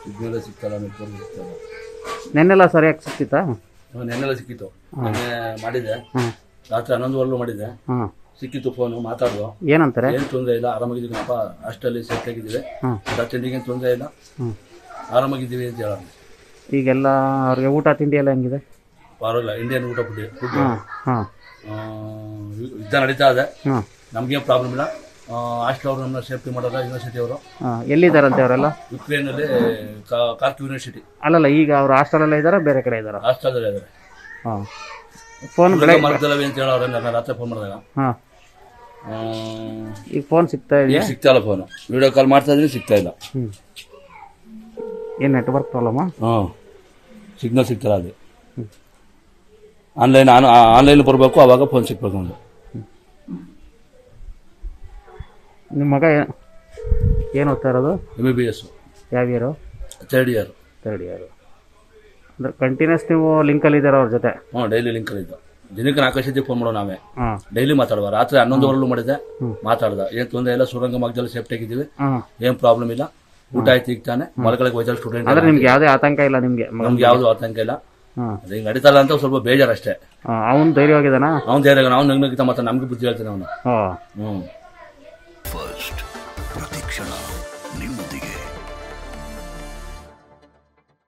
signal ಸಿಗ್ತಲ್ಲ network ಸಿಗ್ತಲ್ಲ ನೆನ್ನೆಲ್ಲ ಸರಿಯಾಗಿ ಸಿಕ್ತಿತ್ತಾ ನೆನ್ನೆಲ್ಲ ಸಿಕ್ಕಿತ್ತು ನೆನ್ನೆ ಮಾಡಿದೆ ಹಾಂ ರಾತ್ರಿ ಹನ್ನೊಂದುವರೆಗೂ ಮಾಡಿದೆ ಹಾಂ ಸಿಕ್ಕಿತ್ತು ಫೋನು ಮಾತಾಡುವ ಏನಂತಾರೆ ಏನು ತೊಂದರೆ ಇಲ್ಲ ಆರಾಮಾಗಿದ್ದೀನಪ್ಪ ಅಷ್ಟಲ್ಲಿ ಸೇಫ್ ಆಗಿದ್ದೀವಿ ಹಾಂ ಏನು ತೊಂದರೆ ಇಲ್ಲ ಹ್ಞೂ ಆರಾಮಾಗಿದ್ದೀವಿ ಅಂತ ಹೇಳೋಣ ಈಗೆಲ್ಲ ಅವ್ರಿಗೆ ಊಟ ತಿಂಡಿ ಎಲ್ಲ ಹೆಂಗಿದೆ ಪರವಾಗಿಲ್ಲ ಇಂಡಿಯನ್ ಊಟ ಫುಡ್ ಫುಡ್ ಹಾಂ ಹಾಂ ಯುದ್ಧ ನಡೀತಾ ಇದೆ ಹಾಂ ನಮಗೇನು ಪ್ರಾಬ್ಲಮ್ ಇಲ್ಲ ಹಾಸ್ಟೆಲ್ ಅವರು ನಮ್ಮನ್ನ ಸೇಫ್ಟಿ ಮಾಡೋಲ್ಲ ಯೂನಿವರ್ಸಿಟಿ ಅವರು ಹಾಂ ಎಲ್ಲಿದ್ದಾರಂತೆ ಅವರೆಲ್ಲ ಯುಕ್ರೇನಲ್ಲಿ ಕಾರ್ಕ್ ಯೂನಿವರ್ಸಿಟಿ ಅಲ್ಲಲ್ಲ ಈಗ ಅವ್ರು ಹಾಸ್ಟೆಲಲ್ಲೇ ಇದ್ದಾರಾ ಬೇರೆ ಕಡೆ ಇದ್ದಾರಾ ಹಾಸ್ಟೆಲ್ದಲ್ಲಿ ಇದ್ದಾರೆ ಹಾಂ ಫೋನ್ ಬೆಳಗ್ಗೆ ಮರದಲ್ಲವೆ ಅಂತ ಹೇಳೋರೆ ನಾನು ರಾತ್ರಿ ಫೋನ್ ಮಾಡಿದಾಗ ಹಾಂ ಆ, ಈಗ ಫೋನ್ ಸಿಗ್ತಾ ಈಗ ಇದೆಯಾ ಸಿಗ್ತಾ ಇಲ್ಲ ಫೋನು ವಿಡಿಯೋ ಕಾಲ್ ಮಾಡ್ತಾ ಇದ್ರೆ ಸಿಗ್ತಾ ಇಲ್ಲ ಹ್ಞೂ ಏನು ನೆಟ್ವರ್ಕ್ ಪ್ರಾಬ್ಲಮಾ ಹಾಂ ಸಿಗ್ನಲ್ ಸಿಗ್ತಾರ ಅಲ್ಲಿ ಆನ್ಲೈನ್ ಆನ್ಲೈನ್ ಬರಬೇಕು ಆವಾಗ ಫೋನ್ ಸಿಗ್ಬೇಕು ಒಂದು ನಿಮ್ಮ ಮಗ ಏ- ಏನು ಓದ್ತಾ ಇರೋದು ಎಮ್ ಬಿ ಬಿ ಎಸ್ ಯಾವ year third year third year ಅಂದ್ರೆ ಕಂಟಿನ್ಯೂಸ್ ನೀವು ಲಿಂಕಲ್ಲಿ ಇದ್ದೀರ ಅವ್ರ ಜೊತೆ ಹ್ಞೂ ಡೈಲಿ ಲಿಂಕ್ ಇದ್ದು ದಿನಕ್ಕೆ ನಾಲ್ಕು ಸತಿ ಫೋನ್ ಮಾಡೋ ನಾವೇ ಹಾಂ ಡೈಲಿ ಮಾತಾಡುವ ರಾತ್ರಿ ಹನ್ನೊಂದುವರೆಲ್ಲೂ ಮಾಡಿದೆ ಮಾತಾಡ್ದ ಏನು ತೊಂದರೆ ಇಲ್ಲ ಸುರಂಗ ಮಾರ್ಗದಲ್ಲಿ ಸೇಫ್ಟಿ ಆಗಿದ್ದೀವಿ ಹಾಂ ಏನು ಪ್ರಾಬ್ಲಮ್ ಇಲ್ಲ ಊಟ ಆಯ್ತು ಈಗ ತಾನೆ ಮಲ್ಕೊಳಕ್ಕೆ ವೈಜಲ್ ಸ್ಟೂಡೆಂಟ್ ಅಂದ್ರೆ ನಿಮ್ಗೆ ಯಾವುದೇ ಆತಂಕ ಇಲ್ಲ ನಿಮಗೆ ನಮ್ಗೆ ಯಾವುದು ಆತಂಕ ಇಲ್ಲ ಹಾಂ ಅದು ಹಿಂಗೆ ನಡೀತಲ್ಲ ಅಂತ ಸ್ವಲ್ಪ ಬೇಜಾರಷ್ಟೇ ಅವನು ಧೈರ್ಯವಾಗಿದ್ದಾನಾ ಅವ್ನು ಧೈರ್ಯ ನಾವು ನಗ್ನಗಿತ ಮತ್ತೆ ನಮ್ಗೆ ಬುದ್ಧಿ ಹೇಳ್ತಾನೆ ಅವನು ಹಾಂ ಹ್ಞೂ ಫಸ್ಟ್ ಪ್ರತಿಕ್ಷಣ